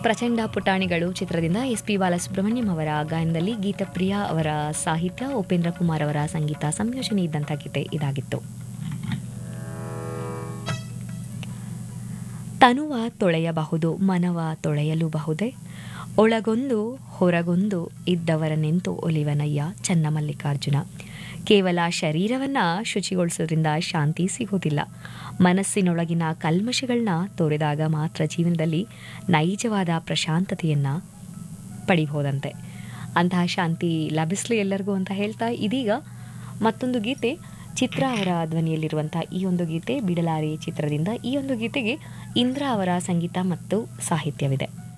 ಪ್ರಚಂಡ ಪುಟಾಣಿಗಳು ಚಿತ್ರದಿಂದ S P Balasubrahmanyam ಅವರ ಗಾಯನದಲ್ಲಿ ಗೀತಪ್ರಿಯಾ ಅವರ ಸಾಹಿತ್ಯ ಉಪೇಂದ್ರ ಕುಮಾರ್ ಅವರ ಸಂಗೀತ ಸಂಯೋಜನೆ ಇದ್ದಂಥ ಗೀತೆ ಇದಾಗಿತ್ತು ತನುವ ತೊಳೆಯಬಹುದು ಮನವ ತೊಳೆಯಲೂಬಹುದೇ ಒಳಗೊಂದು ಹೊರಗೊಂದು ಇದ್ದವರ ನಿಂತು ಒಲಿವನಯ್ಯ ಚನ್ನಮಲ್ಲಿಕಾರ್ಜುನ ಕೇವಲ ಶರೀರವನ್ನ ಶುಚಿಗೊಳಿಸೋದ್ರಿಂದ ಶಾಂತಿ ಸಿಗೋದಿಲ್ಲ ಮನಸ್ಸಿನೊಳಗಿನ ಕಲ್ಮಶಗಳನ್ನ ತೋರಿದಾಗ ಮಾತ್ರ ಜೀವನದಲ್ಲಿ ನೈಜವಾದ ಪ್ರಶಾಂತತೆಯನ್ನ ಪಡಿಬಹುದಂತೆ ಅಂತಹ ಶಾಂತಿ ಲಭಿಸಲಿ ಎಲ್ಲರಿಗೂ ಅಂತ ಹೇಳ್ತಾ ಇದೀಗ ಮತ್ತೊಂದು ಗೀತೆ ಚಿತ್ರ ಅವರ ಧ್ವನಿಯಲ್ಲಿರುವಂಥ ಈ ಒಂದು ಗೀತೆ ಬಿಡಲಾರಿ ಚಿತ್ರದಿಂದ ಈ ಒಂದು ಗೀತೆಗೆ ಇಂದ್ರ ಅವರ ಸಂಗೀತ ಮತ್ತು ಸಾಹಿತ್ಯವಿದೆ